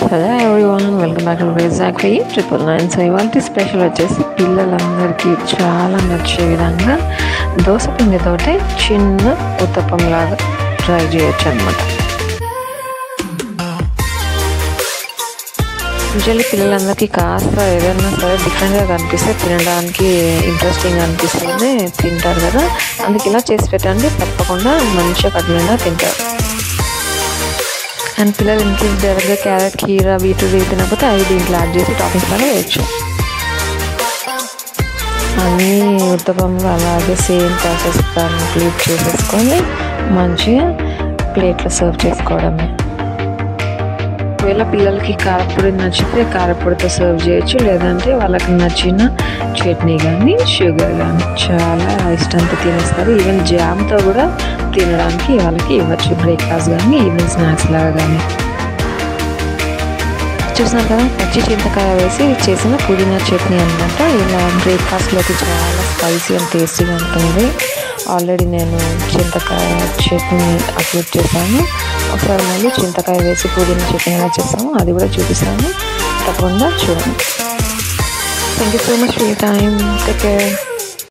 hello everyone welcome back to Vizag triple nine so ఇవాళ special వచ్చేసి పిల్లలందరికీ చాలా నచ్చే విధంగా దోశ పిండితోటి చిన్న ఉత్తప్పం లాగా ట్రై చేయొచ్చు అనమాట యూజువల్లీ పిల్లలందరికీ కాస్త ఏదైనా సరే డిఫరెంట్గా కనిపిస్తే తినడానికి ఇంట్రెస్టింగ్ అనిపిస్తేనే తింటారు కదా అందుకే ఇలా చేసి పెట్టండి తప్పకుండా మంచిగా కడుపు నిండా తింటారు అండ్ పిల్లలు ఇంట్లో డైరెక్ట్గా క్యారెట్ కీర బీట్రూట్ ఇవి తినకపోతే అవి దీంట్లో యాడ్ చేసి టాపింగ్స్ లాగా వేయచ్చు అన్నీ ఉత్తపంలో అలాగే సేమ్ ప్రాసెస్ కంప్లీట్ చేసేసుకొని మంచిగా ప్లేట్లో సర్వ్ చేసుకోవడమే ఒకవేళ పిల్లలకి కారపొడి నచ్చితే కారపొడితో సర్వ్ చేయొచ్చు లేదంటే వాళ్ళకి నచ్చిన చట్నీ కానీ షుగర్ కానీ చాలా ఇష్టంతో తినేస్తారు ఈవెన్ జామ్తో కూడా తినడానికి వాళ్ళకి ఇవ్వచ్చు బ్రేక్ఫాస్ట్ కానీ ఈవినింగ్ స్నాక్స్ లాగా కానీ చూసినారు కదా పచ్చి చింతకాయ వేసి చేసిన పుదీనా చట్నీ అనమాట ఇలా బ్రేక్ఫాస్ట్లోకి చాలా స్పైసీ అండ్ టేస్టీగా ఉంటుంది ఆల్రెడీ నేను చింతకాయ చట్నీ అప్లోడ్ చేశాను ఒకసారి మళ్ళీ చింతకాయ వేసి పుదీనా చట్నీ ఎలా చేస్తామో అది కూడా చూపిస్తాను తప్పకుండా చూడండి thank you so much for you time take care